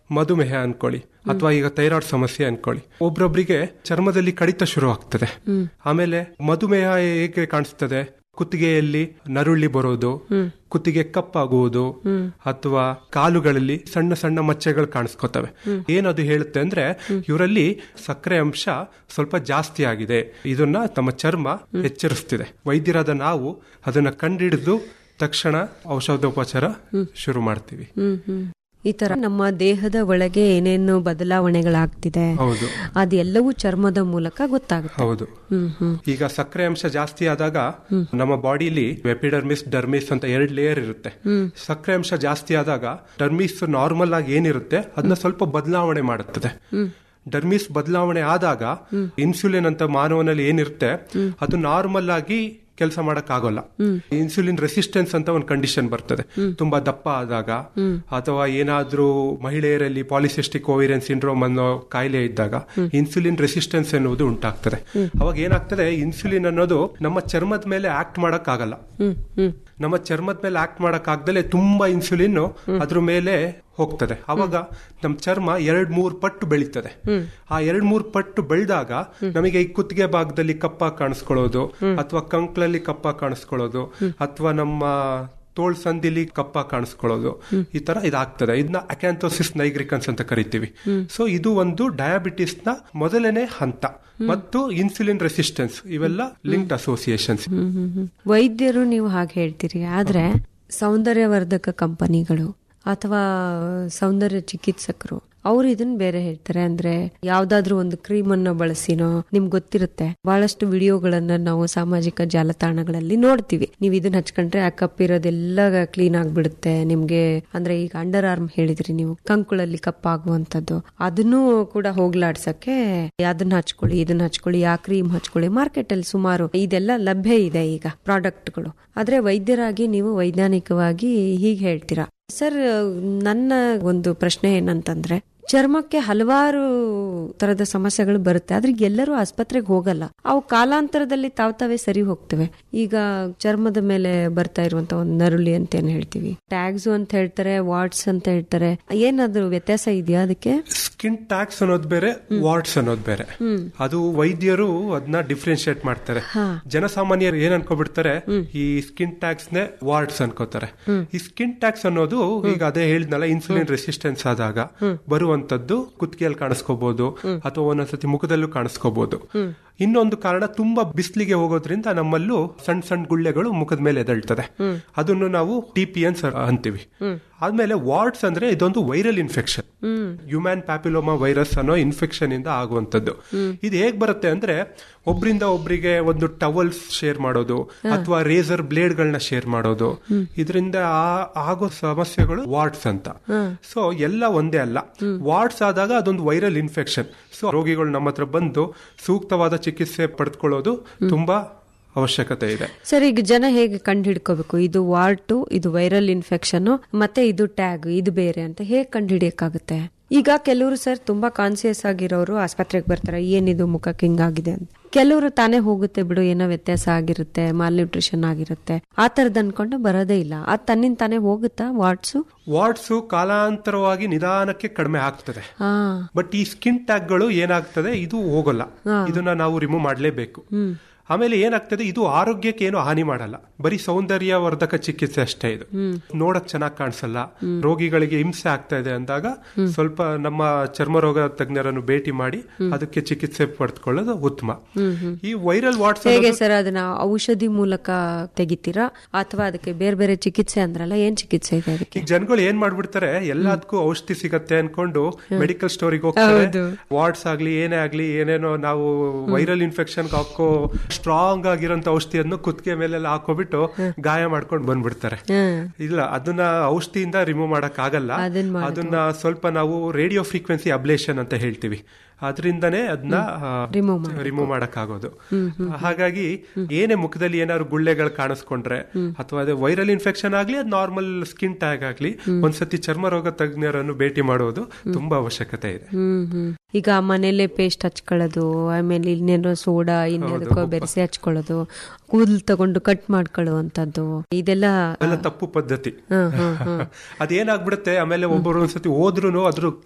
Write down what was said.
ಮಧುಮೇಹ ಅನ್ಕೊಳ್ಳಿ ಅಥವಾ ಈಗ ಥೈರಾಯ್ಡ್ ಸಮಸ್ಯೆ ಅನ್ಕೊಳ್ಳಿ ಒಬ್ರೊಬ್ರಿಗೆ ಚರ್ಮದಲ್ಲಿ ಕಡಿತ ಶುರು ಆಗ್ತದೆ ಆಮೇಲೆ ಮಧುಮೇಹ ಹೇಗೆ ಕಾಣಿಸ್ತದೆ ಕುತ್ತಿಗೆಯಲ್ಲಿ ನರುಳಿ ಬರೋದು ಕುತ್ತಿಗೆ ಕಪ್ಪಾಗುವುದು ಅಥವಾ ಕಾಲುಗಳಲ್ಲಿ ಸಣ್ಣ ಸಣ್ಣ ಮಚ್ಚೆಗಳು ಕಾಣಿಸ್ಕೊತವೆ ಏನದು ಹೇಳುತ್ತೆ ಅಂದ್ರೆ ಇವರಲ್ಲಿ ಸಕ್ಕರೆ ಅಂಶ ಸ್ವಲ್ಪ ಜಾಸ್ತಿ ಆಗಿದೆ ಇದನ್ನ ತಮ್ಮ ಚರ್ಮ ಎಚ್ಚರಿಸ್ತಿದೆ ವೈದ್ಯರಾದ ನಾವು ಅದನ್ನ ಕಂಡಿಡಿದು ತಕ್ಷಣ ಔಷಧೋಪಚಾರ ಶುರು ಮಾಡ್ತೀವಿ ಹ್ಮ್ ಹ್ಮ್ ಈ ತರ ನಮ್ಮ ದೇಹದ ಒಳಗೆ ಏನೇನು ಬದಲಾವಣೆಗಳಾಗ್ತಿದೆ ಹೌದು ಅದೆಲ್ಲವೂ ಚರ್ಮದ ಮೂಲಕ ಗೊತ್ತಾಗುತ್ತೆ ಹೌದು ಹ್ಮ್ ಹ್ಮ್ ಈಗ ಸಕ್ಕರೆ ಅಂಶ ಜಾಸ್ತಿ ಆದಾಗ ನಮ್ಮ ಬಾಡಿಲಿ ಎಪಿಡರ್ಮಿಸ್ ಡರ್ಮಿಸ್ ಅಂತ ಎರಡು ಲೇಯರ್ ಇರುತ್ತೆ ಸಕ್ಕರೆ ಅಂಶ ಜಾಸ್ತಿ ಆದಾಗ ಡರ್ಮಿಸ್ ನಾರ್ಮಲ್ ಆಗಿ ಏನಿರುತ್ತೆ ಅದನ್ನ ಸ್ವಲ್ಪ ಬದಲಾವಣೆ ಮಾಡುತ್ತದೆ ಡರ್ಮಿಸ್ ಬದಲಾವಣೆ ಆದಾಗ ಇನ್ಸುಲಿನ್ ಅಂತ ಮಾನವನಲ್ಲಿ ಏನಿರುತ್ತೆ ಅದು ನಾರ್ಮಲ್ ಆಗಿ ಕೆಲಸ ಮಾಡಕ್ ಆಗೋಲ್ಲ ಇನ್ಸುಲಿನ್ ರೆಸಿಸ್ಟೆನ್ಸ್ ಅಂತ ಒಂದು ಕಂಡೀಷನ್ ಬರ್ತದೆ ತುಂಬಾ ದಪ್ಪ ಆದಾಗ ಅಥವಾ ಏನಾದ್ರೂ ಮಹಿಳೆಯರಲ್ಲಿ ಪಾಲಿಸಿಸ್ಟಿಕ್ ಓವಿರಿಯನ್ ಸಿಂಡ್ರೋಮ್ ಅನ್ನೋ ಕಾಯಿಲೆ ಇದ್ದಾಗ ಇನ್ಸುಲಿನ್ ರೆಸಿಸ್ಟೆನ್ಸ್ ಎನ್ನುವುದು ಉಂಟಾಗ್ತದೆ ಅವಾಗ ಏನಾಗ್ತದೆ ಇನ್ಸುಲಿನ್ ಅನ್ನೋದು ನಮ್ಮ ಚರ್ಮದ ಮೇಲೆ ಆಕ್ಟ್ ಮಾಡಕ್ ಆಗಲ್ಲ ಹ್ಮ್ ಹ್ಮ್ ನಮ್ಮ ಚರ್ಮದ ಮೇಲೆ ಆಕ್ಟ್ ಮಾಡಕ್ ಆಗ್ದಲೆ ತುಂಬಾ ಇನ್ಸುಲಿನ್ ಅದ್ರ ಮೇಲೆ ಹೋಗ್ತದೆ ಅವಾಗ ನಮ್ಮ ಚರ್ಮ ಎರಡ್ ಮೂರ್ ಪಟ್ಟು ಬೆಳೀತದೆ ಆ ಎರಡ್ ಮೂರ್ ಪಟ್ಟು ಬೆಳೆದಾಗ ನಮಗೆ ಈ ಕುತ್ತಿಗೆ ಭಾಗದಲ್ಲಿ ಕಪ್ಪಾಗಿ ಕಾಣಿಸ್ಕೊಳ್ಳೋದು ಅಥವಾ ಕಂಕ್ಳಲ್ಲಿ ಕಪ್ಪಾಗಿ ಕಾಣಿಸ್ಕೊಳ್ಳೋದು ಅಥವಾ ನಮ್ಮ ತೋಳ್ ಸಂದಿಲಿ ಕಪ್ಪ ಕಾಣಿಸ್ಕೊಳ್ಳೋದು ಈ ತರ ಇದಾಗ್ತದೆ ಇದನ್ನ ಅಕ್ಯಾಂಥೋಸಿಸ್ ನೈಗ್ರಿಕನ್ಸ್ ಅಂತ ಕರಿತೀವಿ ಸೊ ಇದು ಒಂದು ಡಯಾಬಿಟಿಸ್ ನ ಮೊದಲನೇ ಹಂತ ಮತ್ತು ಇನ್ಸುಲಿನ್ ರೆಸಿಸ್ಟೆನ್ಸ್ ಇವೆಲ್ಲ ಲಿಂಕ್ಡ್ ಅಸೋಸಿಯೇಷನ್ಸ್ ಹ್ಮ್ ಹ್ಮ್ ಹ್ಮ್. ವೈದ್ಯರು ನೀವು ಹಾಗೆ ಹೇಳ್ತೀರಿ ಆದ್ರೆ ಸೌಂದರ್ಯವರ್ಧಕ ಕಂಪನಿಗಳು ಅಥವಾ ಸೌಂದರ್ಯ ಚಿಕಿತ್ಸಕರು ಅವ್ರು ಇದನ್ನ ಬೇರೆ ಹೇಳ್ತಾರೆ ಅಂದ್ರೆ ಯಾವ್ದಾದ್ರೂ ಒಂದು ಕ್ರೀಮ್ ಅನ್ನ ಬಳಸಿನೋ ನಿಮ್ಗೆ ಗೊತ್ತಿರುತ್ತೆ ಬಹಳಷ್ಟು ವಿಡಿಯೋಗಳನ್ನ ನಾವು ಸಾಮಾಜಿಕ ಜಾಲತಾಣಗಳಲ್ಲಿ ನೋಡ್ತೀವಿ ನೀವು ಇದನ್ನ ಹಚ್ಕೊಂಡ್ರೆ ಆ ಕಪ್ಪಿರೋದೆಲ್ಲ ಕ್ಲೀನ್ ಆಗ್ಬಿಡುತ್ತೆ ನಿಮ್ಗೆ ಅಂದ್ರೆ ಈಗ ಅಂಡರ್ ಆರ್ಮ್ ಹೇಳಿದ್ರಿ ನೀವು ಕಂಕುಳಲ್ಲಿ ಕಪ್ಪಾಗುವಂತದ್ದು ಅದನ್ನು ಕೂಡ ಹೋಗ್ಲಾಡ್ಸಕ್ಕೆ ಅದನ್ನ ಹಚ್ಕೊಳ್ಳಿ ಇದನ್ನ ಹಚ್ಕೊಳ್ಳಿ ಆ ಕ್ರೀಮ್ ಹಚ್ಕೊಳ್ಳಿ ಮಾರ್ಕೆಟ್ ಅಲ್ಲಿ ಸುಮಾರು ಇದೆಲ್ಲ ಲಭ್ಯ ಇದೆ ಈಗ ಪ್ರಾಡಕ್ಟ್ಗಳು ಆದ್ರೆ ವೈದ್ಯರಾಗಿ ನೀವು ವೈಜ್ಞಾನಿಕವಾಗಿ ಹೀಗೆ ಹೇಳ್ತೀರಾ ಸರ್ ನನ್ನ ಒಂದು ಪ್ರಶ್ನೆ ಏನಂತಂದ್ರೆ ಚರ್ಮಕ್ಕೆ ಹಲವಾರು ತರದ ಸಮಸ್ಯೆಗಳು ಬರುತ್ತೆ ಆದ್ರೆ ಎಲ್ಲರೂ ಆಸ್ಪತ್ರೆಗೆ ಹೋಗಲ್ಲ ಅವು ಕಾಲಾಂತರದಲ್ಲಿ ತಾವ್ ತಾವೇ ಸರಿ ಹೋಗ್ತವೆ ಈಗ ಚರ್ಮದ ಮೇಲೆ ಬರ್ತಾ ಇರುವಂತ ಒಂದು ನರುಳಿ ಅಂತ ಏನ್ ಹೇಳ್ತೀವಿ ಟ್ಯಾಗ್ಸ್ ಅಂತ ಹೇಳ್ತಾರೆ ವಾರ್ಡ್ಸ್ ಅಂತ ಹೇಳ್ತಾರೆ ಏನಾದ್ರು ವ್ಯತ್ಯಾಸ ಇದೆಯಾ ಅದಕ್ಕೆ ಸ್ಕಿನ್ ಟ್ಯಾಕ್ಸ್ ಅನ್ನೋದು ಬೇರೆ ವಾರ್ಡ್ಸ್ ಅನ್ನೋದು ಬೇರೆ ಅದು ವೈದ್ಯರು ಅದನ್ನ ಡಿಫ್ರೆನ್ಶಿಯೇಟ್ ಮಾಡ್ತಾರೆ ಜನಸಾಮಾನ್ಯರು ಏನ್ ಅನ್ಕೋಬಿಡ್ತಾರೆ ಈ ಸ್ಕಿನ್ ಟ್ಯಾಕ್ಸ್ ನೇ ವಾರ್ಡ್ಸ್ ಅನ್ಕೋತಾರೆ ಈ ಸ್ಕಿನ್ ಟ್ಯಾಕ್ಸ್ ಅನ್ನೋದು ಈಗ ಅದೇ ಹೇಳಿದ್ನಲ್ಲ ಇನ್ಸುಲಿನ್ ರೆಸಿಸ್ಟೆನ್ಸ್ ಆದಾಗ ಬರುವಂತದ್ದು ಕುತ್ತಿಗೆಯಲ್ಲಿ ಕಾಣಿಸ್ಕೋಬಹುದು ಅಥವಾ ಒಂದೊಂದ್ಸತಿ ಮುಖದಲ್ಲೂ ಕಾಣಿಸ್ಕೋಬಹುದು ಇನ್ನೊಂದು ಕಾರಣ ತುಂಬಾ ಬಿಸಿಲಿಗೆ ಹೋಗೋದ್ರಿಂದ ನಮ್ಮಲ್ಲೂ ಸಣ್ಣ ಸಣ್ಣ ಗುಳ್ಳೆಗಳು ಮುಖದ ಮೇಲೆ ಎದಳ್ತದೆ ಅದನ್ನು ನಾವು ಟಿ ಪಿ ಎನ್ಸ್ ಅಂತೀವಿ ಆದ್ಮೇಲೆ ವಾರ್ಡ್ಸ್ ಅಂದ್ರೆ ಇದೊಂದು viral infection human papilloma virus ಅನ್ನೋ ಇನ್ಫೆಕ್ಷನ್ ಇಂದ ಆಗುವಂತದ್ದು ಇದು ಹೇಗ್ ಬರುತ್ತೆ ಅಂದ್ರೆ ಒಬ್ರಿಂದ ಒಬ್ರಿಗೆ ಒಂದು ಟವಲ್ಸ್ ಶೇರ್ ಮಾಡೋದು ಅಥವಾ ರೇಸರ್ ಬ್ಲೇಡ್ ಗಳನ್ನ ಶೇರ್ ಮಾಡೋದು ಇದರಿಂದ ಆಗೋ ಸಮಸ್ಯೆಗಳು ವಾರ್ಡ್ಸ್ ಅಂತ ಸೊ ಎಲ್ಲ ಒಂದೇ ಅಲ್ಲ ವಾರ್ಡ್ಸ್ ಆದಾಗ ಅದೊಂದು ವೈರಲ್ ಇನ್ಫೆಕ್ಷನ್ ಸೊ ರೋಗಿಗಳು ನಮ್ಮ ಹತ್ರ ಬಂದು ಸೂಕ್ತವಾದ ಚಿಕಿತ್ಸೆ ಪಡೆದುಕೊಳ್ಳೋದು ತುಂಬಾ ಅವಶ್ಯಕತೆ ಇದೆ ಸರ್ ಈಗ ಜನ ಹೇಗೆ ಕಂಡು ಹಿಡ್ಕೋಬೇಕು ಇದು ವಾರ್ಟು ಇದು ವೈರಲ್ ಇನ್ಫೆಕ್ಷನ್ ಮತ್ತೆ ಇದು ಟ್ಯಾಗ್ ಇದು ಬೇರೆ ಅಂತ ಹೇಗೆ ಕಂಡು ಹಿಡಿಯಕ್ಕಾಗುತ್ತೆ ಈಗ ಕೆಲವರು ಸರ್ ತುಂಬಾ ಕಾನ್ಸಿಯಸ್ ಆಗಿರೋರು ಆಸ್ಪತ್ರೆಗೆ ಬರ್ತಾರೆ ಏನಿದು ಮುಖಕ್ಕೆ ಹಿಂಗಾಗಿದೆ ಅಂತ ಕೆಲವರು ತಾನೇ ಹೋಗುತ್ತೆ ಬಿಡು ಏನೋ ವ್ಯತ್ಯಾಸ ಆಗಿರುತ್ತೆ ಮಾಲ್ ನ್ಯೂಟ್ರಿಷನ್ ಆಗಿರುತ್ತೆ ಆ ತರದ್ ಅನ್ಕೊಂಡು ಬರೋದೇ ಇಲ್ಲ ಅದ್ ತನ್ನಿಂದ ತಾನೇ ಹೋಗುತ್ತಾ ವಾರ್ಡ್ಸು ವಾರ್ಡ್ಸು ಕಾಲಾಂತರವಾಗಿ ನಿಧಾನಕ್ಕೆ ಕಡಿಮೆ ಆಗ್ತದೆ ಹಾ ಬಟ್ ಈ ಸ್ಕಿನ್ ಟ್ಯಾಗ್ ಗಳು ಏನಾಗ್ತದೆ ಇದು ಹೋಗಲ್ಲ ಇದನ್ನ ನಾವು ರಿಮೂವ್ ಮಾಡಲೇಬೇಕು ಆಮೇಲೆ ಏನಾಗ್ತದೆ ಇದು ಆರೋಗ್ಯಕ್ಕೆ ಏನು ಹಾನಿ ಮಾಡಲ್ಲ ಬರೀ ಸೌಂದರ್ಯವರ್ಧಕ ಚಿಕಿತ್ಸೆ ಅಷ್ಟೇ ಇದು ನೋಡಕ್ ಚೆನ್ನಾಗಿ ಕಾಣಿಸಲ್ಲ ರೋಗಿಗಳಿಗೆ ಹಿಂಸೆ ಆಗ್ತಾ ಇದೆ ಅಂದಾಗ ಸ್ವಲ್ಪ ನಮ್ಮ ಚರ್ಮರೋಗ ತಜ್ಞರನ್ನು ಭೇಟಿ ಮಾಡಿ ಅದಕ್ಕೆ ಚಿಕಿತ್ಸೆ ಪಡೆದುಕೊಳ್ಳೋದು ಉತ್ತಮ ಈ ವೈರಲ್ ವಾಟ್ಸ್ ಹೇಗೆ ಸರ್ ಅದನ್ನ ಔಷಧಿ ಮೂಲಕ ತೆಗಿತೀರಾ ಅಥವಾ ಅದಕ್ಕೆ ಬೇರೆ ಬೇರೆ ಚಿಕಿತ್ಸೆ ಅಂದ್ರಲ್ಲ ಏನ್ ಚಿಕಿತ್ಸೆ ಇದೆ ಅದಕ್ಕೆ ಈಗ ಜನಗಳು ಏನ್ ಮಾಡ್ಬಿಡ್ತಾರೆ ಎಲ್ಲದಕ್ಕೂ ಔಷಧಿ ಸಿಗತ್ತೆ ಅನ್ಕೊಂಡು ಮೆಡಿಕಲ್ ಸ್ಟೋರಿಗೆ ಹೋಗ್ತಾರೆ ವಾರ್ಡ್ಸ್ ಆಗ್ಲಿ ಏನೇ ಆಗ್ಲಿ ಏನೇನೋ ನಾವು ವೈರಲ್ ಇನ್ಫೆಕ್ಷನ್ ಹಾಕೋ ಸ್ಟ್ರಾಂಗ್ ಆಗಿರೋಂತ ಔಷಧಿಯನ್ನು ಕುತ್ತಿಗೆ ಮೇಲೆಲ್ಲ ಹಾಕೋಬಿಟ್ಟು ಗಾಯ ಮಾಡ್ಕೊಂಡು ಬಂದ್ಬಿಡ್ತಾರೆ ಇಲ್ಲ ಅದನ್ನ ಔಷಧಿಯಿಂದ ರಿಮೂವ್ ಮಾಡಕ್ ಆಗಲ್ಲ ಅದನ್ನ ಅದನ್ನ ಸ್ವಲ್ಪ ನಾವು ರೇಡಿಯೋ ಫ್ರೀಕ್ವೆನ್ಸಿ ಅಬ್ಲೇಷನ್ ಅಂತ ಹೇಳ್ತೀವಿ ಅದರಿಂದನೇ ಅದನ್ನ Remove ರಿಮೂವ್ ಮಾಡಕ್ ಆಗೋದು ಹಾಗಾಗಿ ಏನೇ ಮುಖದಲ್ಲಿ ಏನಾದ್ರು ಗುಳ್ಳೆಗಳು ಕಾಣಿಸ್ಕೊಂಡ್ರೆ ಅಥವಾ ಅದೇ ವೈರಲ್ ಇನ್ಫೆಕ್ಷನ್ ಆಗ್ಲಿ ಅದು ನಾರ್ಮಲ್ ಸ್ಕಿನ್ ಟ್ಯಾಗ್ ಆಗ್ಲಿ ಒಂದ್ಸತಿ ಚರ್ಮ ರೋಗ ತಜ್ಞರನ್ನು ಭೇಟಿ ಮಾಡೋದು ತುಂಬಾ ಅವಶ್ಯಕತೆ ಇದೆ ಹ್ಮ್ ಹ್ಮ್ ಈಗ ಮನೇಲೆ ಪೇಸ್ಟ್ ಹಚ್ಕೊಳ್ಳೋದು ಆಮೇಲೆ ಇನ್ನೇನೋ ಸೋಡಾ ಇನ್ನೇದಕ್ಕೋ ಬೆರೆಸಿ ಹಚ್ಕೊಳ್ಳೋದು ಕೂದಲು ತಗೊಂಡು ಕಟ್ ಮಾಡ್ಕೊಳ್ಳುವಂತದ್ದು ಇದೆಲ್ಲ ಎಲ್ಲ ತಪ್ಪು ಪದ್ಧತಿ ಹ್ಮ್ ಹ್ಮ್ ಹ್ಮ್ ಅದೇನಾಗ್ಬಿಡುತ್ತೆ ಆಮೇಲೆ ಒಬ್ಬರು ಒಂದ್ಸತಿ ಹೋದ್ರು ಅದ್ರ